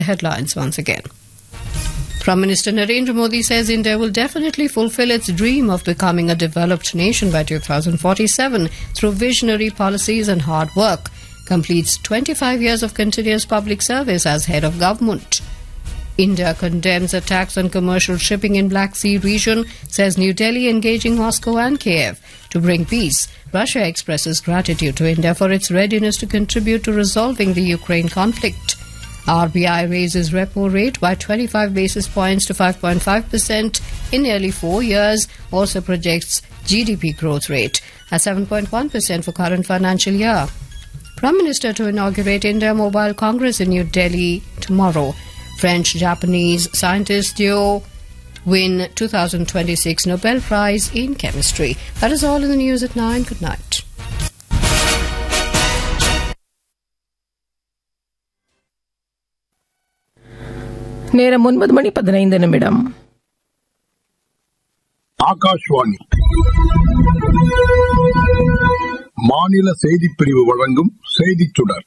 Headlines once again. Prime Minister Narendra Modi says India will definitely fulfill its dream of becoming a developed nation by 2047 through visionary policies and hard work. Completes 25 years of continuous public service as head of government. India condemns attacks on commercial shipping in Black Sea region, says New Delhi engaging Moscow and Kiev to bring peace. Russia expresses gratitude to India for its readiness to contribute to resolving the Ukraine conflict. RBI raises repo rate by 25 basis points to 5.5% in nearly four years, also projects GDP growth rate at 7.1% for current financial year. Prime Minister to inaugurate India Mobile Congress in New Delhi tomorrow. French Japanese scientist duo win 2026 Nobel Prize in Chemistry. That is all in the news at 9. Good night. நேரம் ஒன்பது மணி பதினைந்து நிமிடம் ஆகாஷ்வாணி மாநில செய்திப் பிரிவு வழங்கும் செய்திச் சுடர்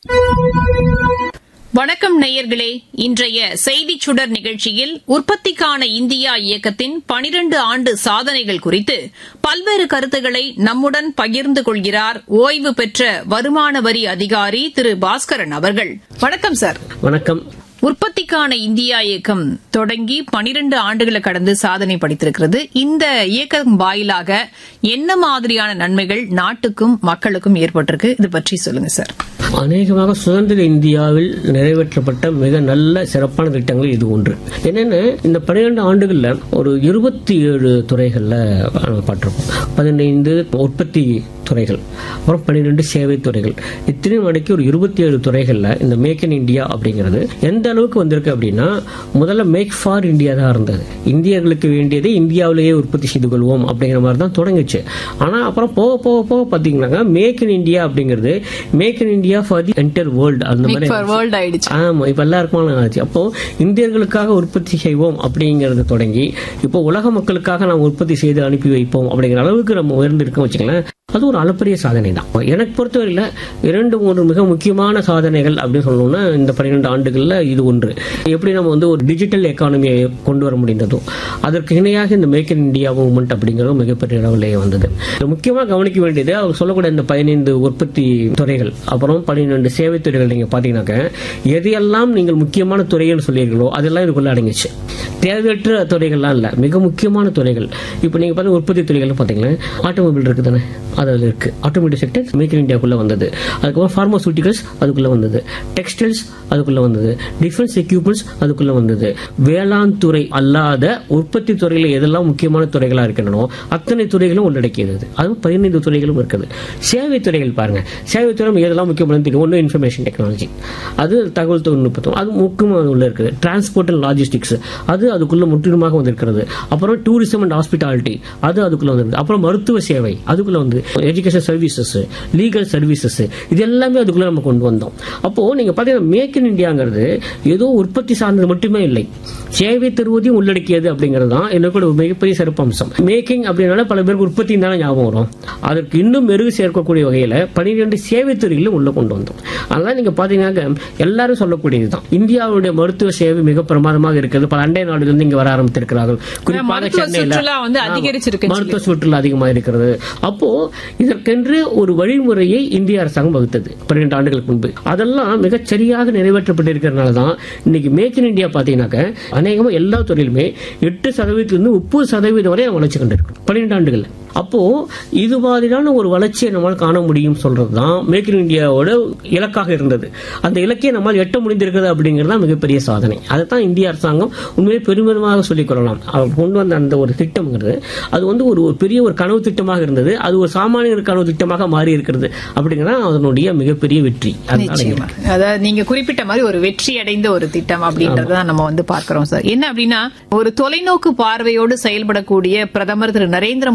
வணக்கம் நேயர்களே இன்றைய செய்திச் சுடர் நிகழ்ச்சியில் உற்பத்திக்கான இந்தியா இயக்கத்தின் பனிரண்டு ஆண்டு சாதனைகள் குறித்து பல்வேறு கருத்துக்களை நம்முடன் பகிர்ந்து கொள்கிறார் ஓய்வு பெற்ற வருமான வரி அதிகாரி திரு பாஸ்கரன் அவர்கள் வணக்கம் சார் வணக்கம் உற்பத்திக்கான இந்தியா இயக்கம் தொடங்கி பனிரண்டு ஆண்டுகளை கடந்து சாதனை படைத்திருக்கிறது இந்த இயக்கம் வாயிலாக என்ன மாதிரியான நன்மைகள் நாட்டுக்கும் மக்களுக்கும் ஏற்பட்டிருக்கு இது பற்றி சொல்லுங்க சார் அநேகமாக சுதந்திர இந்தியாவில் நிறைவேற்றப்பட்ட மிக நல்ல சிறப்பான திட்டங்கள் இது ஒன்று என்னென்ன இந்த பன்னிரண்டு ஆண்டுகள்ல ஒரு இருபத்தி ஏழு துறைகள்ல பட்டிருப்போம் பதினைந்து உற்பத்தி துறைகள் அப்புறம் பன்னிரெண்டு சேவை துறைகள் இத்தனையும் அடக்கி ஒரு இருபத்தி ஏழு துறைகள்ல இந்த மேக் இன் இந்தியா அப்படிங்கிறது எந்த அளவுக்கு வந்திருக்கு அப்படின்னா முதல்ல மேக் ஃபார் இந்தியா தான் இருந்தது இந்தியர்களுக்கு வேண்டியதை இந்தியாவிலேயே உற்பத்தி செய்து கொள்வோம் அப்படிங்கிற மாதிரி தான் தொடங்குச்சு ஆனா அப்புறம் போக போக போக பாத்தீங்கன்னா மேக் இன் இந்தியா அப்படிங்கிறது make in India for the entire world அந்த மாதிரி வேர்ல்ட் ஆயிடுச்சு ஆமா இப்ப எல்லாருக்குமான ஆச்சு அப்போ இந்தியர்களுக்காக உற்பத்தி செய்வோம் அப்படிங்கறது தொடங்கி இப்போ உலக மக்களுக்காக நாம் உற்பத்தி செய்து அனுப்பி வைப்போம் அப்படிங்கிற அளவுக்கு நம்ம உயர்ந்திருக்கோம் வச்சுக்கலாம் அது ஒரு அளப்பரிய சாதனை தான் எனக்கு பொறுத்தவரையில இரண்டு மூன்று மிக முக்கியமான சாதனைகள் அப்படின்னு சொல்லணும்னா இந்த பன்னிரெண்டு ஆண்டுகள்ல இது ஒன்று எப்படி நம்ம வந்து ஒரு டிஜிட்டல் எக்கானமியை கொண்டு வர முடிந்ததோ அதற்கு இணையாக இந்த மேக் இன் இந்தியா மூவ்மெண்ட் அப்படிங்கிறது மிகப்பெரிய அளவிலேயே வந்தது முக்கியமாக கவனிக்க வேண்டியது அவர் சொல்லக்கூடிய இந்த பதினைந்து உற்பத்தி துறைகள் அப்புறம் பன்னிரெண்டு சேவை துறைகள் நீங்க பாத்தீங்கன்னாக்க எதையெல்லாம் நீங்கள் முக்கியமான துறைன்னு சொல்லியிருக்கீங்களோ அதெல்லாம் இதுக்குள்ள அடங்கிச்சு தேவையற்ற துறைகள்லாம் இல்ல மிக முக்கியமான துறைகள் இப்போ நீங்க பார்த்தா உற்பத்தி துறைகள் பாத்தீங்கன்னா ஆட்டோமொபைல் இருக்கு தானே அது அதுல இருக்கு ஆட்டோமேட்டிக் செக்டர் மேக் இன் இந்தியாக்குள்ள வந்தது அதுக்கப்புறம் ஃபார்மாசூட்டிகல்ஸ் அதுக்குள்ள வந்தது டெக்ஸ்டைல்ஸ் அதுக்குள்ள வந்தது டிஃபென்ஸ் எக்யூப்மெண்ட்ஸ் அதுக்குள்ள வந்தது வேளாண் துறை அல்லாத உற்பத்தி துறையில எதெல்லாம் முக்கியமான துறைகளா இருக்கின்றனோ அத்தனை துறைகளும் உள்ளடக்கியது அதுவும் பதினைந்து துறைகளும் இருக்குது சேவை துறைகள் பாருங்க சேவை துறை எதெல்லாம் முக்கியமானது தெரியும் ஒன்று இன்ஃபர்மேஷன் டெக்னாலஜி அது தகவல் தொழில்நுட்பம் அது முக்கியமாக உள்ள இருக்குது டிரான்ஸ்போர்ட் அண்ட் லாஜிஸ்டிக்ஸ் அது அதுக்குள்ள முற்றிலுமாக வந்திருக்கிறது அப்புறம் டூரிசம் அண்ட் ஹாஸ்பிட்டாலிட்டி அது அதுக்குள்ள வந்திருக்கு அப்புறம் மருத்துவ சேவை அதுக்குள்ள வந்து எஜுகேஷன் சர்வீசஸ் லீகல் சர்வீசஸ் இது எல்லாமே அதுக்குள்ள நம்ம கொண்டு வந்தோம் அப்போ நீங்க பாத்தீங்கன்னா மேக் இன் இந்தியாங்கிறது ஏதோ உற்பத்தி சார்ந்தது மட்டுமே இல்லை சேவை தருவதையும் உள்ளடக்கியது அப்படிங்கிறது தான் என்னோட ஒரு மிகப்பெரிய சிறப்பம்சம் மேக்கிங் அப்படின்னால பல பேருக்கு உற்பத்தி தானே ஞாபகம் வரும் அதற்கு இன்னும் மெருகு சேர்க்கக்கூடிய வகையில பனிரெண்டு சேவை துறைகளும் உள்ள கொண்டு வந்தோம் அதனால நீங்க பாத்தீங்கன்னா எல்லாரும் சொல்லக்கூடியதுதான் இந்தியாவுடைய மருத்துவ சேவை மிக பிரமாதமாக இருக்கிறது பல அண்டை நாடுகள் இங்க வர ஆரம்பித்திருக்கிறார்கள் குறிப்பாக மருத்துவ சென்னையில சுற்றுலா வந்து ஆமா, அதிகரிச்சிருக்குன்னு மருத்துவ சுற்றுலா அதிகமாக இருக்கிறது அப்போ இதற்கென்று ஒரு வழிமுறையை இந்திய அரசாங்கம் வகுத்தது பன்னிரண்டு ஆண்டுகளுக்கு முன்பு அதெல்லாம் மிகச் சரியாக நிறைவேற்றப்பட்டிருக்கிறதுனால தான் இன்னைக்கு மேக் இன் இந்தியா பாத்தீங்கன்னாக்க அநேகமா எல்லா துறையிலுமே எட்டு சதவீதத்திலிருந்து முப்பது சதவீதம் வரை வளர்ச்சி கண்டிருக்கும் பன்னிரண்டு ஆண்டுகள் அப்போ இது மாதிரியான ஒரு வளர்ச்சியை நம்மால் காண முடியும் சொல்றதுதான் மேக் இன் இந்தியாவோட இலக்காக இருந்தது அந்த இலக்கையை நம்மால் எட்ட முடிந்திருக்கிறது அப்படிங்கிறது தான் மிகப்பெரிய சாதனை அதைத்தான் இந்திய அரசாங்கம் உண்மையை பெருமிதமாக சொல்லிக் கொள்ளலாம் அவர் கொண்டு வந்த அந்த ஒரு திட்டம்ங்கிறது அது வந்து ஒரு ஒரு பெரிய ஒரு கனவு திட்டமாக இருந்தது அது ஒரு சாமானியர் கனவு திட்டமாக மாறி இருக்கிறது அப்படிங்கிறது அதனுடைய மிகப்பெரிய வெற்றி அதனால நிச்சயமா அதாவது நீங்க குறிப்பிட்ட மாதிரி ஒரு வெற்றி அடைந்த ஒரு திட்டம் அப்படின்றத நம்ம வந்து பார்க்கிறோம் சார் என்ன அப்படின்னா ஒரு தொலைநோக்கு பார்வையோடு செயல்படக்கூடிய பிரதமர் திரு நரேந்திர மோடி தலைமையில்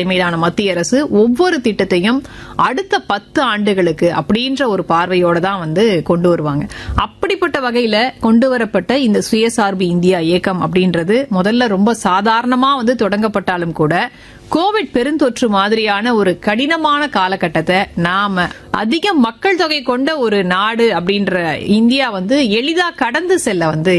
தலைமையிலான மத்திய அரசு ஒவ்வொரு திட்டத்தையும் அடுத்த பத்து ஆண்டுகளுக்கு அப்படின்ற ஒரு பார்வையோட தான் வந்து கொண்டு வருவாங்க அப்படிப்பட்ட வகையில கொண்டு வரப்பட்ட இந்த சுயசார்பு இந்தியா இயக்கம் அப்படின்றது முதல்ல ரொம்ப சாதாரணமா வந்து தொடங்கப்பட்டாலும் கூட கோவிட் பெருந்தொற்று மாதிரியான ஒரு கடினமான காலகட்டத்தை நாம அதிக மக்கள் தொகை கொண்ட ஒரு நாடு அப்படின்ற இந்தியா வந்து எளிதா கடந்து செல்ல வந்து